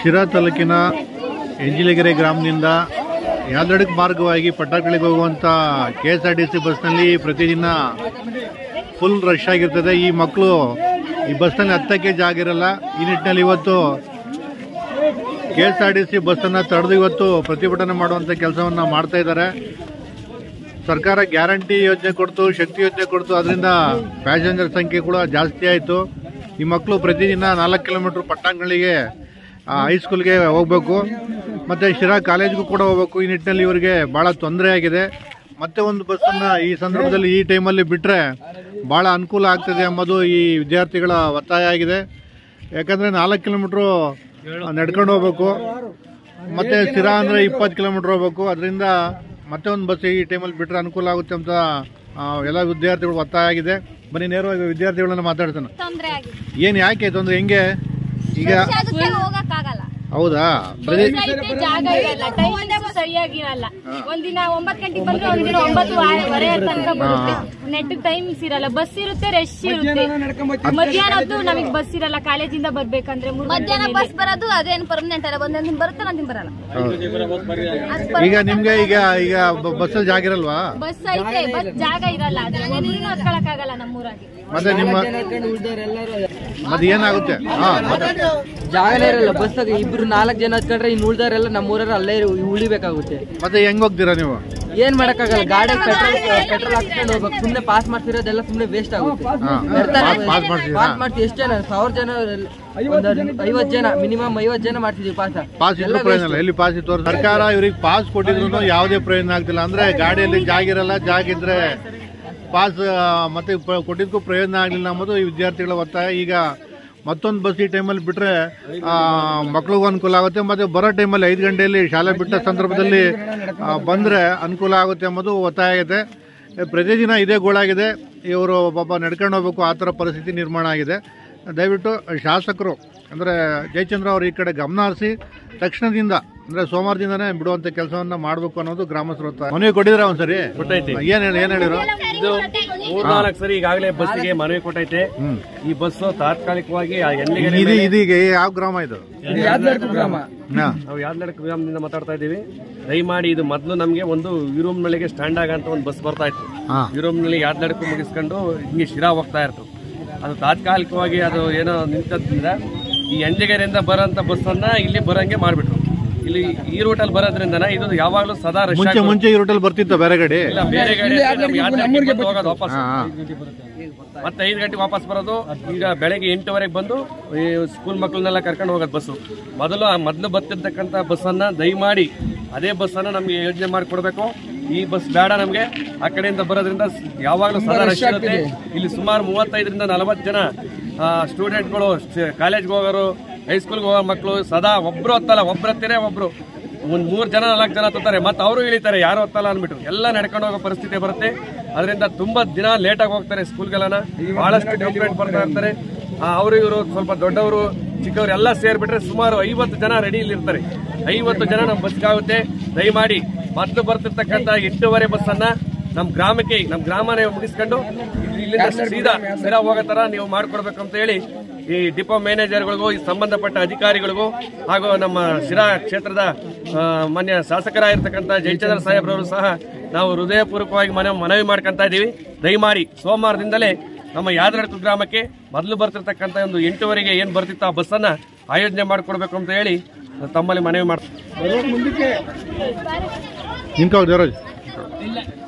ಶಿರಾ ತಾಲೂಕಿನ ಎಂಜಿಲಗೆರೆ ಗ್ರಾಮದಿಂದ ಯಾದಡಕ್ ಮಾರ್ಗವಾಗಿ ಪಟ್ಟಣಗಳಿಗೆ ಹೋಗುವಂಥ K S R T C ಬಸ್ನಲ್ಲಿ ಪ್ರತಿದಿನ ಫುಲ್ ರಶ್ ಆಗಿರ್ತದೆ ಈ ಮಕ್ಕಳು ಈ ಬಸ್ನಲ್ಲಿ ಹತ್ತಕ್ಕೆ ಜಾಗ ಇರಲ್ಲ ಈ ನಿಟ್ಟಿನಲ್ಲಿ ಇವತ್ತು K S R T C ಬಸ್ಸನ್ನು ತಡೆದು ಇವತ್ತು ಪ್ರತಿಭಟನೆ ಮಾಡುವಂಥ ಕೆಲಸವನ್ನು ಮಾಡ್ತಾ ಇದ್ದಾರೆ ಸರ್ಕಾರ ಗ್ಯಾರಂಟಿ ಯೋಜನೆ ಕೊಡ್ತು ಶಕ್ತಿ ಯೋಜನೆ ಕೊಡ್ತು ಅದರಿಂದ ಪ್ಯಾಸೆಂಜರ್ ಸಂಖ್ಯೆ ಕೂಡ ಜಾಸ್ತಿ ಆಯಿತು ಈ ಮಕ್ಕಳು ಪ್ರತಿದಿನ ನಾಲ್ಕು ಕಿಲೋಮೀಟ್ರ್ ಪಟ್ಟಣಗಳಿಗೆ ಹೈಸ್ಕೂಲ್ಗೆ ಹೋಗಬೇಕು ಮತ್ತು ಶಿರಾ ಕಾಲೇಜ್ಗೂ ಕೂಡ ಹೋಗಬೇಕು ಈ ನಿಟ್ಟಿನಲ್ಲಿ ಇವರಿಗೆ ಭಾಳ ತೊಂದರೆ ಆಗಿದೆ ಮತ್ತೆ ಒಂದು ಬಸ್ಸನ್ನು ಈ ಸಂದರ್ಭದಲ್ಲಿ ಈ ಟೈಮಲ್ಲಿ ಬಿಟ್ಟರೆ ಭಾಳ ಅನುಕೂಲ ಆಗ್ತದೆ ಎಂಬುದು ಈ ವಿದ್ಯಾರ್ಥಿಗಳ ಒತ್ತಾಯ ಆಗಿದೆ ಯಾಕಂದರೆ ನಾಲ್ಕು ಕಿಲೋಮೀಟ್ರು ನಡ್ಕೊಂಡು ಹೋಗ್ಬೇಕು ಮತ್ತೆ ಸ್ಥಿರ ಅಂದರೆ ಇಪ್ಪತ್ತು ಕಿಲೋಮೀಟ್ರ್ ಹೋಗ್ಬೇಕು ಅದರಿಂದ ಮತ್ತೆ ಒಂದು ಬಸ್ ಈ ಟೈಮಲ್ಲಿ ಬಿಟ್ಟರೆ ಅನುಕೂಲ ಆಗುತ್ತೆ ಅಂತ ಆ, ಎಲ್ಲ ವಿದ್ಯಾರ್ಥಿಗಳು ಒತ್ತಾಯ ಆಗಿದೆ ಬನ್ನಿ ನೇರವಾಗಿ ವಿದ್ಯಾರ್ಥಿಗಳನ್ನ ಮಾತಾಡ್ತಾನೆ ತೊಂದ್ರೆ ಆಗಿದೆ ಏನು ಯಾಕೆ ತೊಂದರೆ ಹೆಂಗೆ ಈಗ ಅದಕ್ಕೆ ಹೋಗಕ್ಕಾಗಲ್ಲ ಹೌದಾ ಪ್ರತಿ ಬಸ್ ಐತೆ, ಜಾಗ ಇರಲ್ಲ ಟೈಮ್ ಸರಿಯಾಗಿರಲ್ಲ ಒಂದಿನ ಒಂಬತ್ತು ಗಂಟೆಗೆ ಬಂದ್ರೆ ಒಂದಿನ ಒಂಬತ್ತುವರೆ ತನಕ ಬರುತ್ತೆ ನೆಟ್ ಟೈಮ್ಸ್ ಇರಲ್ಲ ಬಸ್ ಇರುತ್ತೆ ರಶ್ ಇರುತ್ತೆ ಮಧ್ಯಾಹ್ನ ಹೊತ್ತು ನಮಗೆ ಬಸ್ ಇರಲ್ಲ ಕಾಲೇಜಿಂದ ಬರ್ಬೇಕಂದ್ರೆ ಮೂರು ಗಂಟೆ ಮಧ್ಯಾಹ್ನ ಮೇಲೆ. ಬಸ್ ಬರೋದು ಅದೇನು ಪರ್ಮನೆಂಟ್ ಅಲ್ಲ ಒಂದೊಂದ್ ದಿನ ಬರುತ್ತೆ ಒಂದೊಂದ್ ದಿನ ಬರಲ್ಲ ಹೌದು. ಈಗ ನಿಮ್ಗೆ ಈಗ ಈಗ ಬಸ್ಸಲ್ಲಿ ಜಾಗ ಇರಲ್ವಾ ಬಸ್ ಐತೆ ಬಸ್ ಜಾಗ ಇರಲ್ಲ ಅದ್ರ ಒಂದಿನ ಹತ್ಕೊಳಕ್ ಆಗಲ್ಲ ನಮ್ಮೂರಾಗೆ ಮತ್ತೆ ನಿಮ್ಮ ಮತ್ತೆ ಏನಾಗುತ್ತೆ ಹಾ ಮತ್ತೆ ಜಾಗನೇ ಇರಲ್ಲ ಬಸ್ ಇಬ್ರು ನಾಲ್ಕು ಜನ ಹತ್ಕೊಂಡ್ರೆ ಇನ್ನು ಉಳ್ದಾರೆಲ್ಲ ನಮ್ಮೂರಲ್ಲಿ ಅಲ್ಲೇ ಉಳಿಬೇಕಾಗುತ್ತೆ ಮತ್ತೆ ಹೆಂಗ್ ಹೋಗ್ತೀರಾ ನೀವು ಏನ್ ಮಾಡಕ್ಕಾಗಲ್ಲ ಗಾಡಿ ಪೆಟ್ರೋಲ್ ಪೆಟ್ರೋಲ್ ಹಾಕ್ಸ್ಕೊಂಡು ಹೋಗ್ಬೇಕು ಸುಮ್ನೆ ಪಾಸ್ ಮಾಡ್ತಿರೋದೆಲ್ಲ ಸುಮ್ನೆ ವೇಸ್ಟ್ ಆಗುತ್ತೆ ಹಾ, ಪಾಸ್- ಪಾಸ್ ಮಾಡ್ಸಿದ್ದೀರಾ? ಪಾಸ್ ಮಾಡ್ತೀವಿ ಎಷ್ಟು ಜನ ಸಾವಿರ ಜನ ಒಂದು ಐವತ್ತು ಜನ ಮಿನಿಮಮ್ ಐವತ್ತು ಜನ ಮಾಡ್ತಿದೀವಿ ಪಾಸ ಪಾಸ್ ಇದ್ರು ಪ್ರಯೋಜನ ಇಲ್ಲ ಎಲ್ಲಿ ಪಾಸ್ ಇತ್ತು ಸರ್ಕಾರ ಇವ್ರಿಗೆ ಪಾಸ್ ಕೊಟ್ಟಿದ್ರು ಯಾವುದೇ ಪ್ರಯೋಜನ ಆಗ್ತಿಲ್ಲ ಅಂದ್ರೆ ಗಾಡಿಯಲ್ಲಿ ಜಾಗ ಇರಲ್ಲ ಜಾಗ ಇದ್ರೆ ಪಾಸ್ ಆ, ಮತ್ತೆ ಪ- ಕೊಟ್ಟಿದ್ದಕ್ಕೂ ಪ್ರಯೋಜನ ಆಗಲಿಲ್ಲ ಅನ್ನೋದು ಈ ವಿದ್ಯಾರ್ಥಿಗಳ ಒತ್ತಾಯ ಈಗ ಮತ್ತೊಂದು ಬಸ್ ಈ ಟೈಮಲ್ಲಿ ಬಿಟ್ರೆ ಆ, ಮಕ್ಳಿಗೂ ಅನುಕೂಲ ಆಗುತ್ತೆ ಮತ್ತೆ ಬರೋ ಟೈಮಲ್ಲಿ ಐದು ಗಂಟೆಯಲ್ಲಿ ಶಾಲೆ ಬಿಟ್ಟ ಸಂದರ್ಭದಲ್ಲಿ ಆ, ಬಂದ್ರೆ ಅನುಕೂಲ ಆಗುತ್ತೆ ಎಂಬುದು ಒತ್ತಾಯ ಆಗಿದೆ ಪ್ರತಿದಿನ ಇದೇ ಗೋಳಾಗಿದೆ ಇವರು ಪಾಪ ನಡ್ಕೊಂಡು ಹೋಗ್ಬೇಕು ಆ ಥರ ಪರಿಸ್ಥಿತಿ ನಿರ್ಮಾಣ ಆಗಿದೆ ದಯವಿಟ್ಟು ಶಾಸಕರು ಅಂದರೆ ಜಯಚಂದ್ರ ಅವರು ಈ ಕಡೆ ಗಮನ ಹರಿಸಿ ತಕ್ಷಣದಿಂದ ಅಂದರೆ ಸೋಮವಾರದಿಂದನೇ ಬಿಡುವಂಥ ಕೆಲಸವನ್ನ ಮಾಡಬೇಕು ಅನ್ನೋದು ಗ್ರಾಮಸ್ಥರ ಒತ್ತಾಯ ಮನವಿ ಕೊಟ್ಟಿದ್ರೆ ಒಂದ್ಸರಿ ಕೊಟ್ಟೈತಿ. ಏನು ಹೇಳಿ ಏನು ಹೇಳಿದ್ರು ಇದು ಮೂರ್ನಾಲ್ಕು ಸರಿ ಈಗಾಗಲೇ ಬಸ್ಸಿಗೆ ಮನವಿ ಕೊಟ್ಟೈತೆ ಈ ಬಸ್ ತಾತ್ಕಾಲಿಕವಾಗಿ ಆ ಎಲ್ಲಿಗೆ ಇದು ಇದೀಗ ಯಾವ ಗ್ರಾಮ ಇದು ಗ್ರಾಮ ಹಾ. ನಾವು ಯಾದಲಡ ಗ್ರಾಮದಿಂದ ಮಾತಾಡ್ತಾ ಇದ್ದೀವಿ ದಯಮಾಡಿ ಇದು ಮೊದಲು ನಮಗೆ ಒಂದು ವಿರೂಮ್ನಳ್ಳಿಗೆ ಸ್ಟ್ಯಾಂಡ್ ಆಗಂತ ಒಂದು ಬಸ್ ಬರ್ತಾ ಇತ್ತು ಹಾ. ವಿರೂಮ್ನಲ್ಲಿ ಯಾದಲಡಕ್ಕೂ ಮುಗಿಸ್ಕೊಂಡು ಹಿಂಗೆ ಶಿರಾ ಹೋಗ್ತಾ ಇತ್ತು ಅದು ತಾತ್ಕಾಲಿಕವಾಗಿ ಅದು ಏನೋ ನಿಂತದ್ರಿಂದ ಈ ಅಂಜಗೆರೆಯಿಂದ ಬರೋಂಥ ಬಸ್ಸನ್ನ ಇಲ್ಲಿ ಬರಂಗೆ ಮಾಡಿಬಿಟ್ರು ಇಲ್ಲಿ ಈ ರೂಟಲ್ಲಿ ಬರೋದ್ರಿಂದ ಇದು ಯಾವಾಗಲೂ ಸದಾ ರಶ್ ಮುಂಚೆ ಮುಂಚೆ ಈ ರೂಟಲ್ಲಿ ಬರ್ತಿತ್ತ ಬೇರೆ ಗಾಡಿ ಇಲ್ಲ ಬೇರೆ ಗಾಡಿ ಇದ್ರೆ ನಮ್ಮ ಯಾದಗಿರಿಗೆ ಬಂದು ಹೋಗೋದು ವಾಪಸ್ ಹಾ, ಹಾ. ಮತ್ತೆ ಐದು ಗಂಟೆಗೆ ವಾಪಸ್ ಬರೋದು ಈಗ ಬೆಳಗ್ಗೆ ಎಂಟುವರೆಗೆ ಬಂದು ಈ ಸ್ಕೂಲ್ ಮಕ್ಕಳನ್ನೆಲ್ಲ ಕರ್ಕೊಂಡು ಹೋಗೋದು ಬಸ್ಸು ಮೊದಲು ಆ ಮೊದಲು ಬರ್ತಿರ್ತಕ್ಕಂಥ ಬಸ್ಸನ್ನ ದಯಮಾಡಿ ಅದೇ ಬಸ್ಸನ್ನು ನಮಗೆ ಯೋಜನೆ ಮಾಡಿಕೊಡ್ಬೇಕು ಈ ಬಸ್ ಬೇಡ ನಮಗೆ ಆ ಕಡೆಯಿಂದ ಬರೋದ್ರಿಂದ ಸ್- ಯಾವಾಗಲೂ ಸದಾ ರಶ್ ಇರುತ್ತೆ ಇಲ್ಲಿ ಸುಮಾರು ಮೂವತ್ತೈದರಿಂದ ನಲವತ್ತು ಜನ ಸ್ಟೂಡೆಂಟ್ಗಳು ಕಾಲೇಜ್ಗೆ ಹೋಗೋರು ಹೈಸ್ಕೂಲ್ಗೆ ಹೋಗೋ ಮಕ್ಕಳು ಸದಾ ಒಬ್ರು ಹೊತ್ತಲ್ಲ ಒಬ್ರು ಹತ್ತಿರೇ ಒಬ್ರು ಒಂದ್ ಮೂರ್ ಜನ ನಾಲ್ಕು ಜನ ಹತ್ತಾರೆ ಮತ್ತೆ ಅವರು ಇಳಿತಾರೆ ಯಾರು ಹೊತ್ತಲ್ಲ ಅಂದ್ಬಿಟ್ಟು ಎಲ್ಲ ನಡ್ಕೊಂಡು ಹೋಗೋ ಪರಿಸ್ಥಿತಿ ಬರುತ್ತೆ ಅದರಿಂದ ತುಂಬಾ ದಿನ ಲೇಟ್ ಆಗಿ ಹೋಗ್ತಾರೆ ಸ್ಕೂಲ್ಗೆಲ್ಲ ಬಹಳಷ್ಟು ಕಂಪ್ಲೇಂಟ್ ಬರ್ತಾ ಇರ್ತಾರೆ ಅವರು ಇವರು ಸ್ವಲ್ಪ ದೊಡ್ಡವರು ಚಿಕ್ಕವರು ಎಲ್ಲ ಸೇರ್ಬಿಟ್ರೆ ಸುಮಾರು ಐವತ್ತು ಜನ ರೆಡಿ ಇರ್ತಾರೆ ಐವತ್ತು ಜನ ನಮ್ಮ ಬಸ್ಗಾಗುತ್ತೆ ದಯಮಾಡಿ ಮೊದಲು ಬರ್ತಿರ್ತಕ್ಕಂಥ ಎಂಟೂವರೆ ಬಸ್ಸನ್ನ ನಮ್ಮ ಗ್ರಾಮಕ್ಕೆ ನಮ್ಮ ಗ್ರಾಮನೇ ಮುಗಿಸ್ಕೊಂಡು ಇಲ್ಲಿಂದ ಸೀದಾ ಸೀದಾ ಹೋಗೋ ತರ ನೀವು ಮಾಡ್ಕೊಡ್ಬೇಕು ಅಂತ ಹೇಳಿ ಈ ಡಿಪೋ ಮ್ಯಾನೇಜರ್ಗಳಿಗೂ ಈ ಸಂಬಂಧಪಟ್ಟ ಅಧಿಕಾರಿಗಳಿಗೂ ಹಾಗೂ ನಮ್ಮ ಶಿರಾ ಕ್ಷೇತ್ರದ ಆ, ಮಾನ್ಯ ಶಾಸಕರಾಗಿರ್ತಕ್ಕಂಥ ಜಯಚಂದ್ರ ಸಾಹೇಬ್ರವರು ಸಹ ನಾವು ಹೃದಯಪೂರ್ವಕವಾಗಿ ಮನ ಮನವಿ ಮಾಡ್ಕೊಂತ ಇದ್ದೀವಿ ದಯಮಾಡಿ ಸೋಮವಾರದಿಂದಲೇ ನಮ್ಮ ಯಾದರಡ್ಕು ಗ್ರಾಮಕ್ಕೆ ಮೊದಲು ಬರ್ತಿರ್ತಕ್ಕಂಥ ಒಂದು ಎಂಟುವರೆಗೆ ಏನು ಬರ್ತಿತ್ತು ಆ ಬಸ್ಸನ್ನ ಆಯೋಜನೆ ಮಾಡಿಕೊಡ್ಬೇಕು ಅಂತ ಹೇಳಿ ತಮ್ಮಲ್ಲಿ ಮನವಿ ಮಾಡ್ತೀನಿ ನಿಂತ್ಕೋ ದೇವರಾಜ್